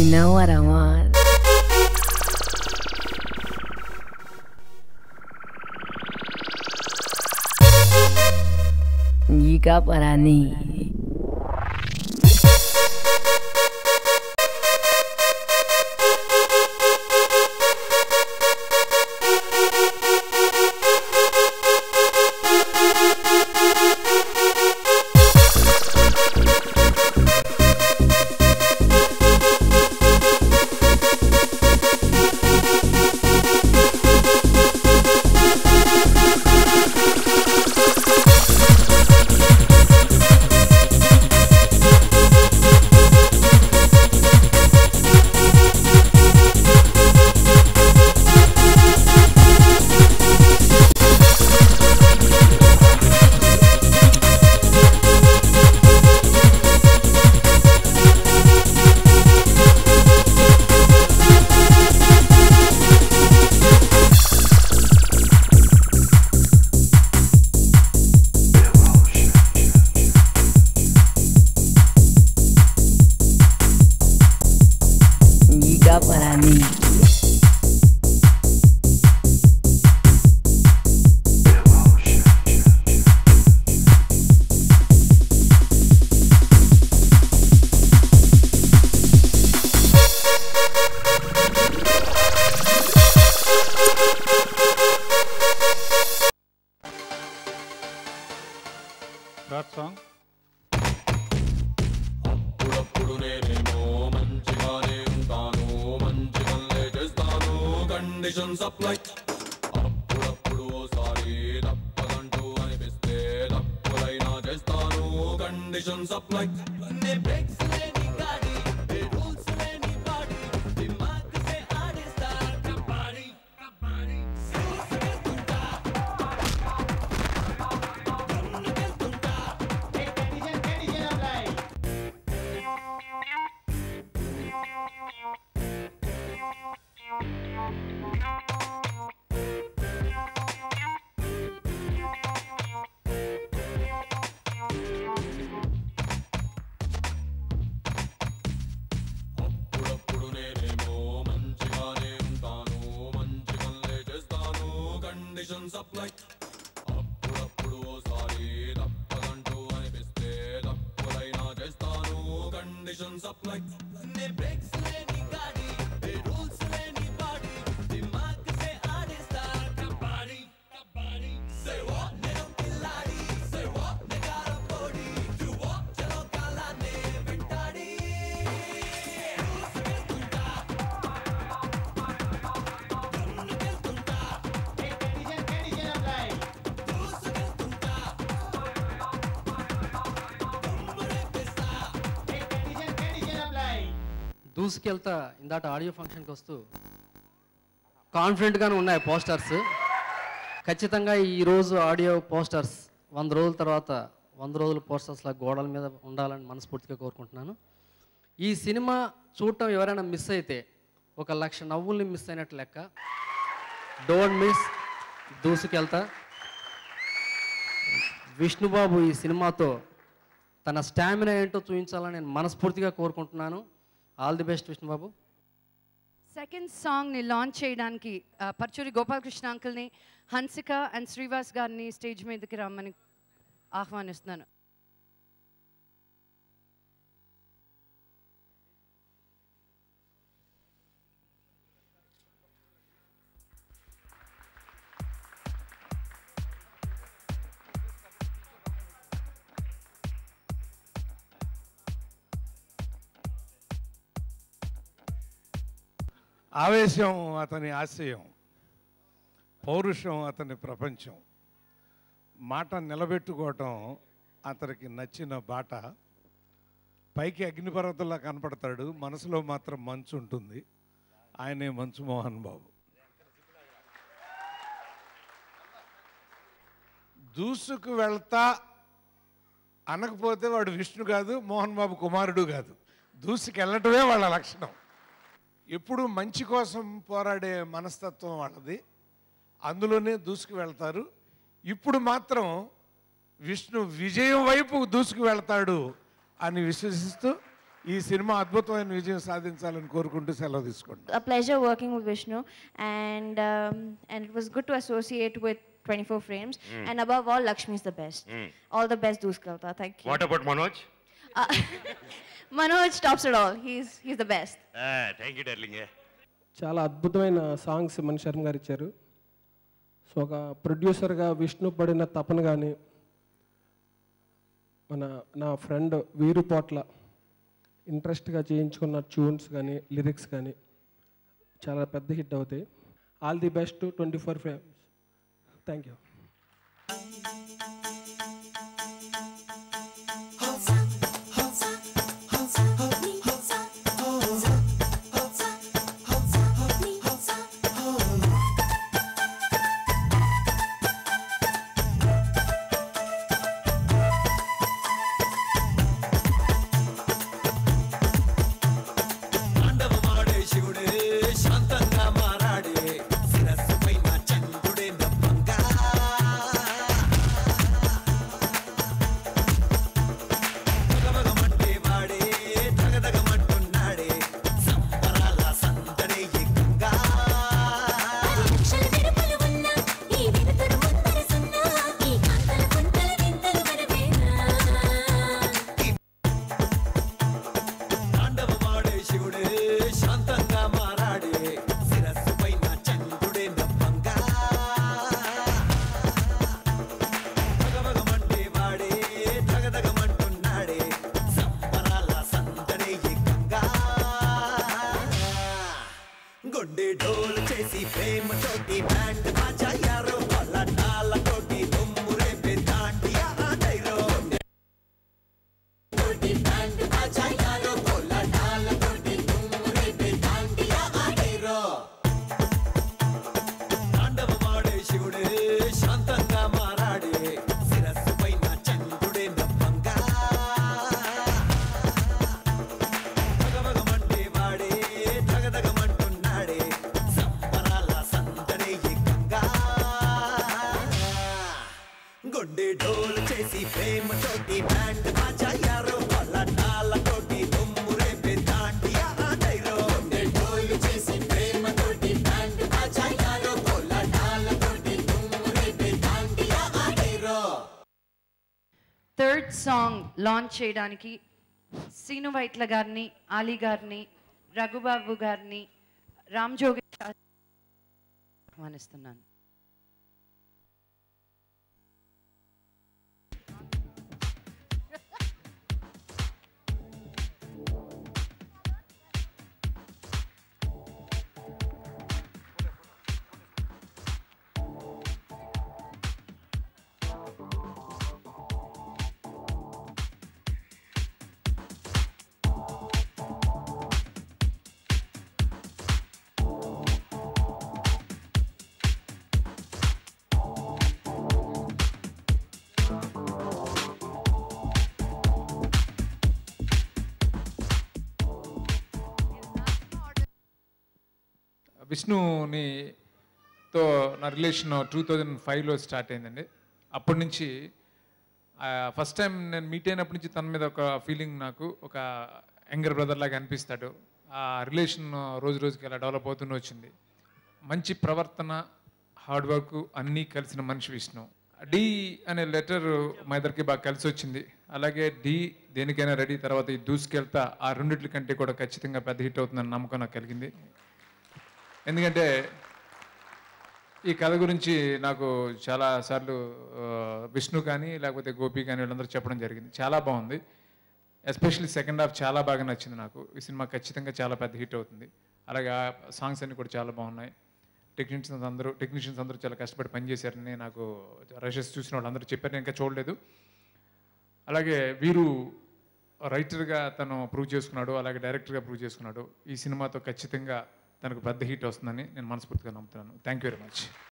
You know what I want. You got what I need. You got what I need. Third song అప్పుడప్పుడు నేనేమో మంచిగానే ఉంటాను మంచి పనులే చేస్తాను కండిషన్ సప్లై అప్పుడప్పుడు ఓసారి తప్పదంటూ అనిపిస్తే తప్పులైనా చేస్తాను కండిషన్ సప్లై అప్పుడప్పుడు నేనేమో మంచిగానే ఉంటాను మంచి పనులే చేస్తాను కండిషన్ సప్లై అప్పుడప్పుడు ఓసారి తప్పదంటూ అనిపిస్తే తప్పులైనా చేస్తాను కండిషన్ సప్లై దూసుకెళ్తా ఇందాట ఆడియో ఫంక్షన్కి వస్తూ కాన్ఫిడెంట్గానే ఉన్నాయి పోస్టర్స్ ఖచ్చితంగా ఈరోజు ఆడియో పోస్టర్స్ వంద రోజుల తర్వాత వంద రోజుల పోస్టర్స్లా గోడల మీద ఉండాలని మనస్ఫూర్తిగా కోరుకుంటున్నాను ఈ సినిమా చూడటం ఎవరైనా మిస్ అయితే ఒక లక్ష నవ్వుల్ని మిస్ అయినట్టు లెక్క డోంట్ మిస్ దూసుకెళ్తా విష్ణుబాబు ఈ సినిమాతో తన స్టామినా ఏంటో చూపించాలని నేను మనస్ఫూర్తిగా కోరుకుంటున్నాను all the best Vishnubabu second సాంగ్ని లాంచ్ చేయడానికి ఆ, పర్చూరి గోపాలకృష్ణ అంకుల్ని హన్సిక అండ్ శ్రీవాస్ గారిని స్టేజ్ మీదకి రమ్మని ఆహ్వానిస్తున్నాను ఆవేశం అతని ఆశయం పౌరుషం అతని ప్రపంచం మాట నిలబెట్టుకోవటం అతనికి నచ్చిన బాట పైకి అగ్నిపర్వతంలా కనపడతాడు మనసులో మాత్రం మంచు ఉంటుంది ఆయనే మంచు మోహన్ బాబు దూసుకు వెళ్తా అనకపోతే వాడు విష్ణు కాదు మోహన్ బాబు కుమారుడు కాదు దూసుకు వెళ్ళటమే వాళ్ళ లక్షణం ఎప్పుడు మంచి కోసం పోరాడే మనస్తత్వం వాళ్ళది అందులోనే దూసుకు వెళ్తారు ఇప్పుడు మాత్రం విష్ణు విజయం వైపు దూసుకు వెళ్తాడు అని విశ్వసిస్తూ ఈ సినిమా అద్భుతమైన విజయం సాధించాలని కోరుకుంటూ సెలవు తీసుకోండి a pleasure working with Vishnu, and um, and it was good to associate with 24 frames. And above all, Lakshmi is the best. All the best, Duskalta. Thank you. What about Manoj Uh, Manoj tops it all. He's he's the best. Thank you darling చాలా అద్భుతమైన songs మణి శర్మ గారు ఇచ్చారు so ఒక ప్రొడ్యూసర్గా విష్ణు పడిన తపన కానీ మన నా ఫ్రెండ్ వీరు పోట్ల ఇంట్రెస్ట్గా చేయించుకున్న ట్యూన్స్ కానీ లిరిక్స్ కానీ చాలా పెద్ద హిట్ అవుతాయి all the best twenty four frames thank you తాండవమాడే శివుడే శాంతంగా మారాడే శిరస్సు పైన చంద్రుడే నవ్వంగా భగభగమంటే వాడే ధగధగమంటున్నాడే సంబరాల సందడే ఏకంగా లక్షల వెలుపలు ఉన్న ఈ వెలుతురు ముందర సున్నా ఈ కాంతల కుంతల వింతలు వరవేనా తాండవమాడే శివుడే శాంతంగా మారాడే శిరస్సు పైన చంద్రుడే నవ్వంగా భగభగమంటే వాడే ధగధగమంటున్నాడే సంబరాల సందడే ఏకంగా గుండె డోలు చేసి ప్రేమ తోటి బ్యాండ్ బాజాయారో వాళ్ళ తాళ్ళతోటి దుమ్ము రేపే దాండియా ఆడైరో తోటి బ్యాండ్ బాజాయారో వాళ్ళ తాళ్ళతోటి దుమ్ము రేపే దాండియా ఆడైరో తాండవమాడే శివుడే శాంతంగా మారాడే శిరస్సు పైన చంద్రుడే నవ్వంగా భగభగమంటే వాడే ధగధగమంటున్నాడే సంబరాల సందడే ఏకంగా గుండె డోలు చేసి ప్రేమ తోటి బ్యాండ్ బాజాయారో వాళ్ళ తాళ్ళతోటి దుమ్ము రేపే దాండియా ఆడైరో గుండె డోలు చేసి ప్రేమ తోటి బ్యాండ్ బాజాయారో వాళ్ళ తాళ్ళతోటి దుమ్ము రేపే దాండియా ఆడైరో థర్డ్ సాంగ్ లాంచ్ చేయడానికి సీను వైట్ల గారిని ఆలీ గారిని రఘుబాబు గారిని రామ్ జోగి శాస్త్రి ఆహ్వానిస్తున్నాను విష్ణుని తో నా రిలేషన్ టూ థౌజండ్ ఫైవ్లో స్టార్ట్ అయిందండి అప్పటి నుంచి ఫస్ట్ టైం నేను మీట్ అయినప్పటి నుంచి తన మీద ఒక ఫీలింగ్ నాకు ఒక యంగర్ బ్రదర్ లాగా అనిపిస్తాడు ఆ రిలేషన్ రోజు రోజుకి అలా డెవలప్ అవుతూనే వచ్చింది మంచి ప్రవర్తన హార్డ్ వర్క్ అన్నీ కలిసిన మనిషి విష్ణు డి అనే లెటర్ మా ఇద్దరికి బాగా కలిసి వచ్చింది అలాగే డి దేనికైనా రెడీ తర్వాత ఈ దూసుకెళ్తా ఆ రెండిట్ల కంటే కూడా ఖచ్చితంగా పెద్ద హిట్ అవుతుందని నమ్మకం నాకు కలిగింది ఎందుకంటే ఈ కథ గురించి నాకు చాలా సార్లు ఆ, విష్ణు కానీ లేకపోతే గోపి కానీ వీళ్ళందరూ చెప్పడం జరిగింది చాలా బాగుంది ఎస్పెషల్లీ సెకండ్ హాఫ్ చాలా బాగా నచ్చింది నాకు ఈ సినిమా ఖచ్చితంగా చాలా పెద్ద హిట్ అవుతుంది అలాగే ఆ సాంగ్స్ అన్ని కూడా చాలా బాగున్నాయి టెక్నీషియన్స్ అందరూ టెక్నీషియన్స్ అందరూ చాలా కష్టపడి పనిచేశారని నాకు రషెస్ చూసిన వాళ్ళు అందరూ చెప్పారు నేను ఇంకా చూడలేదు అలాగే వీరు రైటర్గా తను ప్రూవ్ చేసుకున్నాడు అలాగే డైరెక్టర్గా ప్రూవ్ చేసుకున్నాడు ఈ సినిమాతో ఖచ్చితంగా తనకు పెద్ద హిట్ వస్తుందని నేను మనస్ఫూర్తిగా నమ్ముతున్నాను థ్యాంక్ యూ వెరీ మచ్